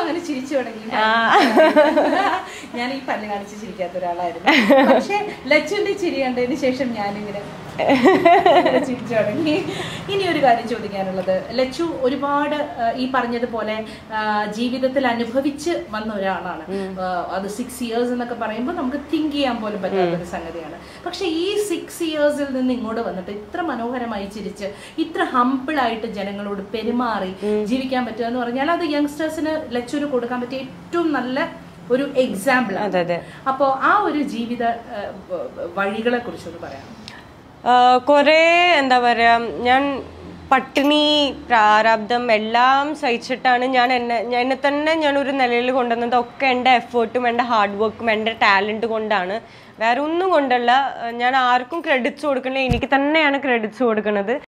അങ്ങനെ ചിരിച്ചു തുടങ്ങി ഞാൻ ഈ പല്ല് കാണിച്ച് ചിരിക്കാത്ത ഒരാളായിരുന്നു പക്ഷെ ലച്ചുവിന്റെ ചിരി കണ്ടതിന് ശേഷം ഞാനിങ്ങനെ ചിരിച്ചു തുടങ്ങി ഇനി ഒരു കാര്യം ചോദിക്കാനുള്ളത് ലച്ചു ഒരുപാട് ആ, ഈ പറഞ്ഞതുപോലെ ആ, ജീവിതത്തിൽ അനുഭവിച്ച് വന്ന ഒരാളാണ് ആ, അത് സിക്സ് ഇയേഴ്സ് എന്നൊക്കെ പറയുമ്പോൾ നമുക്ക് തിങ്ക് ചെയ്യാൻ പോലും പറ്റാത്ത ഒരു സംഗതിയാണ് പക്ഷെ ഈ സിക്സ് ഇയേഴ്സിൽ നിന്ന് ഇങ്ങോട്ട് വന്നിട്ട് ഇത്ര മനോഹരമായി ചിരിച്ച് ഇത്ര ഹമ്പിൾ ആയിട്ട് ജനങ്ങളോട് പെരുമാറി ജീവിക്കാൻ പറ്റുക എന്ന് പറഞ്ഞാൽ അത് യങ്സ്റ്റേഴ്സിന് ലച്ചൂര് കൊടുക്കാൻ പറ്റിയ ഏറ്റവും നല്ല ഒരു എക്സാമ്പിൾ ആണ് അതെ അതെ അപ്പോ ആ ഒരു ജീവിത ആ, വ- വഴികളെ കുറിച്ചൊന്ന് പറയാം കുറേ എന്താ പറയാ ഞാൻ പട്ടിണി പ്രാരാബ്ദം എല്ലാം സഹിച്ചിട്ടാണ് ഞാൻ എന്നെ ഞാൻ എന്നെ തന്നെ ഞാൻ ഒരു നിലയിൽ കൊണ്ടുവന്നത് ഒക്കെ എൻ്റെ എഫേർട്ടും എൻ്റെ ഹാർഡ് വർക്കും എൻ്റെ ടാലൻറ്റ് കൊണ്ടാണ് വേറെ ഒന്നും കൊണ്ടല്ല ഞാൻ ആർക്കും ക്രെഡിറ്റ്സ് കൊടുക്കണില്ല എനിക്ക് തന്നെയാണ് ക്രെഡിറ്റ്സ് കൊടുക്കുന്നത്